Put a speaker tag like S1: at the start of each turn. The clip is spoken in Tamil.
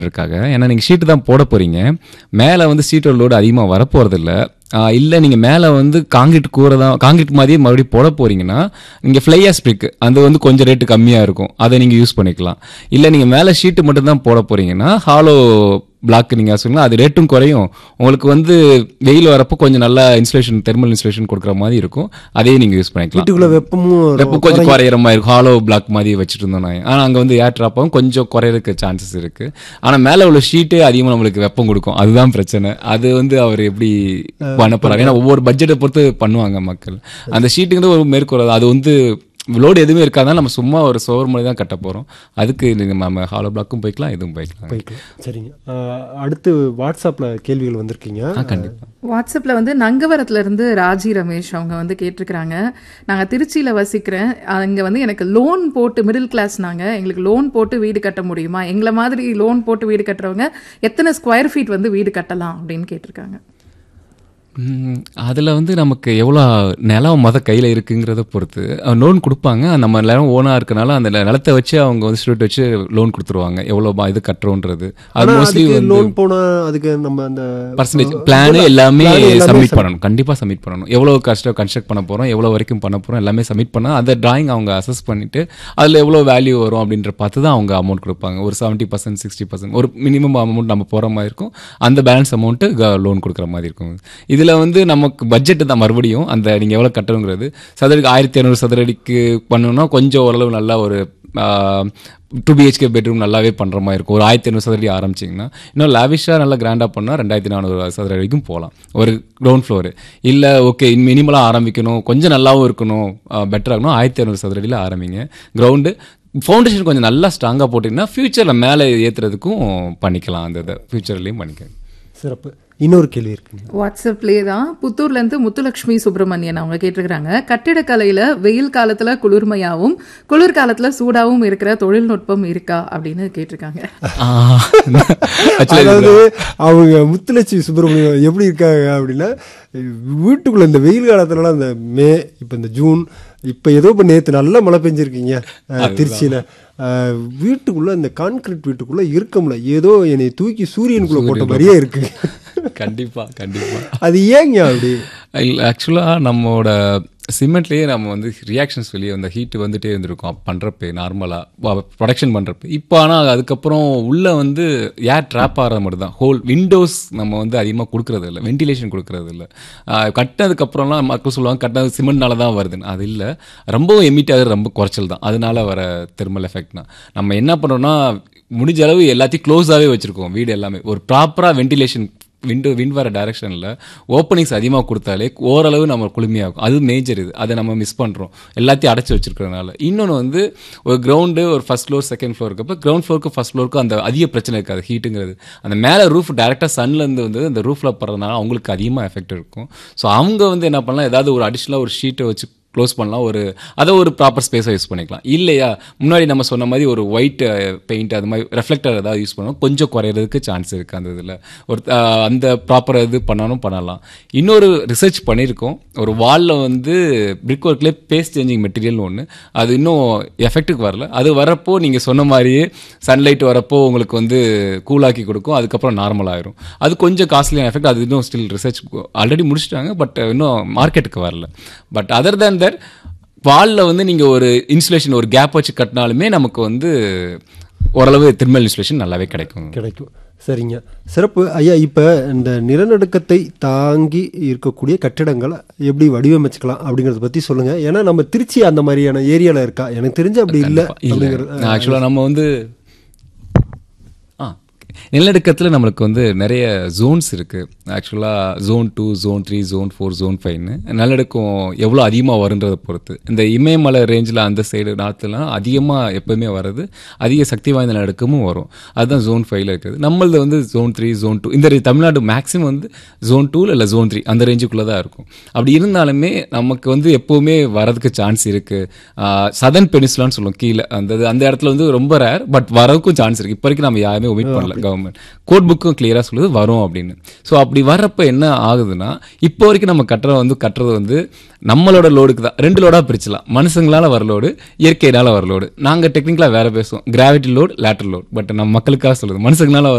S1: இருக்காங்க ஏன்னா நீங்கள் ஷீட்டு தான் போட போகிறீங்க மேலே வந்து ஷீட்டோட லோடு அதிகமாக வரப்போகிறதில்ல இல்லை நீங்கள் மேலே வந்து காங்கிரீட் கூரை தான் காங்கிரீட் மாதிரியே மறுபடியும் போட போகிறீங்கன்னா நீங்கள் ஃப்ளையாஸ் பிரிக் அது வந்து கொஞ்சம் ரேட்டு கம்மியாக இருக்கும் அதை நீங்கள் யூஸ் பண்ணிக்கலாம் இல்லை நீங்கள் மேலே ஷீட்டு மட்டும் தான் போட போகிறீங்கன்னா ஹாலோ பிளாக் நீங்கள் சொன்னீங்கன்னா அது ரேட்டும் குறையும் உங்களுக்கு வந்து வெயில் வரப்போ கொஞ்சம் நல்லா இன்சுலேஷன் தெர்மல் இன்சுலேஷன் கொடுக்குற மாதிரி இருக்கும் அதையும் நீங்கள் யூஸ் பண்ணிக்கலாம்
S2: வீட்டுக்குள்ள வெப்பமும்
S1: வெப்பம் கொஞ்சம் குறையிற மாதிரி இருக்கும் ஹாலோ பிளாக் மாதிரி வச்சுட்டு இருந்தோம் நான் ஆனால் அங்கே வந்து ஏர் ட்ராப்பாகவும் கொஞ்சம் குறையறதுக்கு சான்சஸ் இருக்கு ஆனால் மேலே உள்ள ஷீட்டே அதிகமாக நம்மளுக்கு வெப்பம் கொடுக்கும் அதுதான் பிரச்சனை அது வந்து அவர் எப்படி பண்ண போறாங்க ஏன்னா ஒவ்வொரு பட்ஜெட்டை பொறுத்து பண்ணுவாங்க மக்கள் அந்த ஷீட்டுங்கிறது ஒரு மேற்கொள்ளாது அது வந்து லோடு எதுவுமே இருக்காதான் நம்ம சும்மா ஒரு சோர் மாதிரி தான் கட்ட போகிறோம் அதுக்கு நீங்க நம்ம ஹாலோ பிளாக்கும் போய்க்கலாம் இதுவும் போய்க்கலாம்
S2: போய்க்கலாம் சரிங்க அஹ், அடுத்து வாட்ஸ்அப்ல கேள்விகள் வந்திருக்கீங்க
S1: கண்டிப்பா
S3: வாட்ஸ்அப்பில் வந்து நங்கவரத்துல இருந்து ராஜி ரமேஷ் அவங்க வந்து கேட்டிருக்கிறாங்க நாங்கள் திருச்சியில் வசிக்கிறேன் அங்கே வந்து எனக்கு லோன் போட்டு மிடில் கிளாஸ் நாங்கள் எங்களுக்கு லோன் போட்டு வீடு கட்ட முடியுமா எங்களை மாதிரி லோன் போட்டு வீடு கட்டுறவங்க எத்தனை ஸ்கொயர் ஃபீட் வந்து வீடு கட்டலாம் அப்படின்னு கேட்டிருக்காங்க
S1: அதில் வந்து நமக்கு எவ்வளோ நிலம் மொத கையில் இருக்குங்கிறத பொறுத்து லோன் கொடுப்பாங்க நம்ம நிலம் ஓனாக இருக்கனால அந்த நிலத்தை வச்சு அவங்க வந்து ஸ்டூடெண்ட் வச்சு லோன் கொடுத்துருவாங்க எவ்வளோ பா- இது கட்டுறோன்றது அது
S2: ஆனா
S1: மோஸ்ட்லி
S2: அதுக்கு
S1: வந்து
S2: லோன் போனா அதுக்கு நம்ம அந்த
S1: பர்சன்டேஜ் பிளான் எல்லாமே
S2: plan எல்லாமே
S1: சப்மிட் பண்ணணும் கண்டிப்பாக சப்மிட் பண்ணணும் எவ்வளோ கஷ்டம் கன்ஸ்ட்ரக்ட் பண்ண போகிறோம் எவ்வளோ வரைக்கும் பண்ண போகிறோம் எல்லாமே சப்மிட் பண்ணால் அந்த டிராயிங் அவங்க அசஸ் பண்ணிட்டு அதில் எவ்வளோ வேல்யூ வரும் அப்படின்ற பார்த்து தான் அவங்க அமௌண்ட் கொடுப்பாங்க ஒரு செவன்ட்டி பர்சன்ட் சிக்ஸ்டி பர்சன்ட் ஒரு மினிமம் அமௌண்ட் நம்ம போகிற மாதிரி இருக்கும் அந்த பேலன்ஸ் அமௌண்ட்டு லோன் கொடுக்குற மாதிரி இருக்கும் இதில் வந்து நமக்கு பட்ஜெட் தான் மறுபடியும் அந்த நீங்கள் எவ்வளோ கட்டணுங்கிறது சதுரடிக்கு ஆயிரத்தி இரநூறு சதுரடிக்கு பண்ணணும்னா கொஞ்சம் ஓரளவு நல்லா ஒரு டூ பிஹெச்கே பெட்ரூம் நல்லாவே பண்ணுற மாதிரி இருக்கும் ஒரு ஆயிரத்தி ஐநூறு சதுரடி ஆரம்பிச்சிங்கன்னா இன்னும் லாவிஷாக நல்லா கிராண்டாக பண்ணால் ரெண்டாயிரத்தி நானூறு சதுர வரைக்கும் போகலாம் ஒரு கிரவுண்ட் ஃப்ளோரு இல்லை ஓகே மினிமலாக ஆரம்பிக்கணும் கொஞ்சம் நல்லாவும் இருக்கணும் பெட்டராக இருக்கணும் ஆயிரத்தி இரநூறு சதுரடியில் ஆரம்பிங்க கிரவுண்டு ஃபவுண்டேஷன் கொஞ்சம் நல்லா ஸ்ட்ராங்காக போட்டிங்கன்னா ஃப்யூச்சரில் மேலே ஏற்றுறதுக்கும் பண்ணிக்கலாம் அந்த இதை ஃப்யூச்சர்லேயும் பண்ணிக்கலாம்
S2: சிறப்பு இன்னொரு கேள்வி இருக்குங்க
S3: வாட்ஸ்அப்லேயே தான் புத்தூர்லேருந்து முத்துலட்சுமி சுப்பிரமணியன் அவங்க கேட்டிருக்கிறாங்க கட்டிடக்கலையில் வெயில் காலத்தில் குளிர்மையாகவும் குளிர் காலத்தில் சூடாகவும் இருக்கிற தொழில்நுட்பம் இருக்கா அப்படின்னு கேட்டிருக்காங்க
S1: ஆக்சுவலி
S2: அதாவது அவங்க முத்துலட்சுமி சுப்பிரமணியம் எப்படி இருக்காங்க அப்படின்னா வீட்டுக்குள்ள இந்த வெயில் காலத்துலலாம் இந்த மே இப்போ இந்த ஜூன் இப்போ ஏதோ இப்போ நேற்று நல்லா மழை பெஞ்சிருக்கீங்க அஹ், திருச்சியில அஹ், வீட்டுக்குள்ள இந்த கான்கிரீட் வீட்டுக்குள்ள இருக்க முடியல ஏதோ என்னை தூக்கி சூரியனுக்குள்ள போட்ட மாதிரியே இருக்கு
S1: கண்டிப்பாக கண்டிப்பாக
S2: அது ஏங்க அப்படி
S1: இல்லை ஆக்சுவலாக நம்மளோட சிமெண்ட்லேயே நம்ம வந்து ரியாக்ஷன்ஸ் வெளியே அந்த ஹீட் வந்துட்டே இருந்திருக்கும் பண்ணுறப்ப நார்மலாக ப்ரொடக்ஷன் பண்ணுறப்ப இப்போ ஆனால் அதுக்கப்புறம் உள்ளே வந்து ஏர் ட்ராப் ஆகிற மட்டும் தான் ஹோல் விண்டோஸ் நம்ம வந்து அதிகமாக கொடுக்கறது இல்லை வென்டிலேஷன் கொடுக்கறது இல்லை கட்டினதுக்கப்புறம்லாம் மக்கள் சொல்லுவாங்க கட்டினது சிமெண்ட்னால தான் வருதுன்னு அது இல்லை ரொம்ப எமிட் ஆகுறது ரொம்ப குறைச்சல் தான் அதனால வர தெர்மல் எஃபெக்ட்னா நம்ம என்ன பண்ணுறோம்னா முடிஞ்ச அளவு எல்லாத்தையும் க்ளோஸாகவே வச்சுருக்கோம் வீடு எல்லாமே ஒரு ப்ராப்பராக வென்டிலேஷன் விண்டோ விண்ட் வர டைரக்ஷனில் ஓப்பனிங்ஸ் அதிகமாக கொடுத்தாலே ஓரளவு நம்ம குளுமையாகும் அது மேஜர் இது அதை நம்ம மிஸ் பண்ணுறோம் எல்லாத்தையும் அடைச்சி வச்சிருக்கிறதுனால இன்னொன்று வந்து ஒரு கிரவுண்டு ஒரு ஃபர்ஸ்ட் ஃப்ளோர் செகண்ட் ஃப்ளோர் இருக்கப்போ கிரவுண்ட் ஃப்ளோருக்கு ஃபர்ஸ்ட் ஃப்ளோருக்கு அந்த அதிக பிரச்சனை இருக்காது ஹீட்டுங்கிறது அந்த மேலே ரூஃப் டேரெக்டாக சன்லேருந்து வந்து அந்த ரூஃபில் படுறதுனால அவங்களுக்கு அதிகமாக எஃபெக்ட் இருக்கும் ஸோ அவங்க வந்து என்ன பண்ணலாம் ஏதாவது ஒரு அடிஷ்னலாக ஒரு ஷீட்டை வச்சு க்ளோஸ் பண்ணலாம் ஒரு அதை ஒரு ப்ராப்பர் ஸ்பேஸாக யூஸ் பண்ணிக்கலாம் இல்லையா முன்னாடி நம்ம சொன்ன மாதிரி ஒரு ஒயிட் பெயிண்ட் அது மாதிரி ரெஃப்ளெக்டர் ஏதாவது யூஸ் பண்ணோம் கொஞ்சம் குறையிறதுக்கு சான்ஸ் இருக்குது அந்த இதில் ஒரு அஹ், அந்த ப்ராப்பர் இது பண்ணாலும் பண்ணலாம் இன்னொரு ரிசர்ச் பண்ணியிருக்கோம் ஒரு வாலில் வந்து பிரிக் ஒர்க்லேயே பேஸ்ட் சேஞ்சிங் மெட்டீரியல்னு ஒன்று அது இன்னும் எஃபெக்ட்டுக்கு வரல அது வரப்போ நீங்கள் சொன்ன மாதிரியே சன்லைட் வரப்போ உங்களுக்கு வந்து கூலாக்கி கொடுக்கும் அதுக்கப்புறம் நார்மல் ஆயிரும் அது கொஞ்சம் காஸ்ட்லியான எஃபெக்ட் அது இன்னும் ஸ்டில் ரிசர்ச் ஆல்ரெடி முடிச்சிட்டாங்க பட் இன்னும் மார்க்கெட்டுக்கு வரல பட் அதர் தேன் தட் வாலில் வந்து நீங்கள் ஒரு இன்சுலேஷன் ஒரு கேப் வச்சு கட்டினாலுமே நமக்கு வந்து ஓரளவு திருமல் இன்சுலேஷன் நல்லாவே கிடைக்கும்
S2: கிடைக்கும் சரிங்க சிறப்பு ஐயா இப்போ இந்த நிலநடுக்கத்தை தாங்கி இருக்கக்கூடிய கட்டிடங்களை எப்படி வடிவமைச்சுக்கலாம் அப்படிங்கிறத பற்றி சொல்லுங்கள் ஏன்னா நம்ம திருச்சி அந்த மாதிரியான ஏரியாவில் இருக்கா எனக்கு தெரிஞ்சு அப்படி இல்லை அப்படிங்கிறது
S1: ஆக்சுவலாக நம்ம வந்து ஆ நிலநடுக்கத்தில் நம்மளுக்கு வந்து நிறைய ஜோன்ஸ் இருக்குது ஆக்சுவலாக zone two zone three zone four zone ஃபைவ்னு நிலநடுக்கம் எவ்வளோ அதிகமாக வருன்றதை பொறுத்து இந்த இமயமலை ரேஞ்சில் அந்த சைடு நார்த்துலாம் அதிகமாக எப்போவுமே வர்றது அதிக சக்தி வாய்ந்த நிலநடுக்கமும் வரும் அதுதான் ஜோன் ஃபைவ்ல இருக்குது நம்மளது வந்து ஜோன் த்ரீ ஜோன் டூ இந்த re- தமிழ்நாடு மேக்ஸிமம் வந்து ஜோன் டூ இல்லை ஜோன் த்ரீ அந்த ரேஞ்சுக்குள்ளே தான் இருக்கும் அப்படி இருந்தாலுமே நமக்கு வந்து எப்போவுமே வரதுக்கு சான்ஸ் இருக்குது சதன் பெனிசுலான்னு சொல்லுவோம் கீழே அந்த இது- அந்த இடத்துல வந்து ரொம்ப ரேர் பட் வரதுக்கும் சான்ஸ் இருக்குது இப்போ வரைக்கும் நம்ம யாருமே ஒமிட் பண்ணல கவர்மெண்ட் கவர்மெண்ட் கோட் புக்கும் கிளியராக சொல்லுது வரும் அப்படின்னு ஸோ அப்படி வர்றப்ப என்ன ஆகுதுன்னா இப்போ வரைக்கும் நம்ம கட்டுற வந்து கட்டுறது வந்து நம்மளோட லோடுக்கு தான் ரெண்டு லோடாக பிரிச்சலாம் மனுஷங்களால வர லோடு இயற்கையினால வர லோடு நாங்கள் டெக்னிக்கலாக வேற பேசுவோம் gravity load lateral load but நம்ம மக்களுக்காக சொல்லுது மனுஷங்களால வர